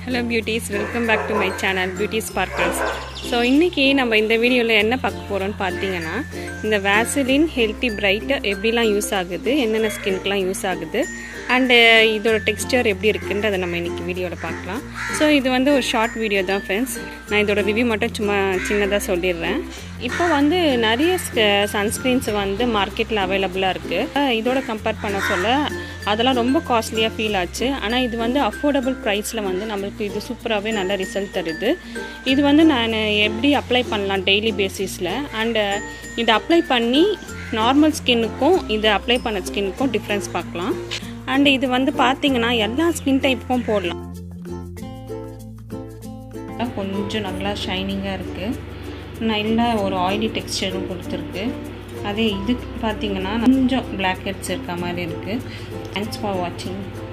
hello beauties welcome back to my channel beauty sparkles so இன்றைக்கி நம்ம இந்த வீடியோவில் என்ன பார்க்க போகிறோம்னு பார்த்தீங்கன்னா இந்த வேசலின் ஹெல்த்தி பிரைட் எப்படிலாம் யூஸ் ஆகுது என்னென்ன ஸ்கின்க்கெலாம் யூஸ் ஆகுது அண்டு இதோட டெக்ஸ்டர் எப்படி இருக்குன்றதை நம்ம இன்றைக்கி வீடியோவில் பார்க்கலாம் ஸோ இது வந்து ஒரு ஷார்ட் வீடியோ தான் ஃப்ரெண்ட்ஸ் நான் இதோட ரிவ்யூ மட்டும் சும்மா சின்னதாக சொல்லிடுறேன் இப்போ வந்து நிறைய சன்ஸ்க்ரீன்ஸ் வந்து மார்க்கெட்டில் அவைலபிளாக இருக்குது இதோட கம்பேர் பண்ண சொல்ல அதெல்லாம் ரொம்ப காஸ்ட்லியாக ஃபீல் ஆச்சு ஆனால் இது வந்து அஃபோர்டபுள் ப்ரைஸில் வந்து நம்மளுக்கு இது சூப்பராகவே நல்ல ரிசல்ட் தருது இது வந்து நான் எப்படி அப்ளை பண்ணலாம் டெய்லி பேசிஸில் அண்டு இதை அப்ளை பண்ணி நார்மல் ஸ்கின்னுக்கும் இதை அப்ளை பண்ண ஸ்கின்னுக்கும் டிஃப்ரென்ஸ் பார்க்கலாம் அண்டு இது வந்து பார்த்தீங்கன்னா எல்லா ஸ்கின் டைப்புக்கும் போடலாம் கொஞ்சம் நல்லா ஷைனிங்காக இருக்குது நல்ல ஒரு ஆயிலி டெக்ஸ்டரும் கொடுத்துருக்கு அதே இது பார்த்தீங்கன்னா கொஞ்சம் பிளாக் ஹெட்ஸ் இருக்க மாதிரி இருக்குது தேங்க்ஸ் ஃபார் வாட்சிங்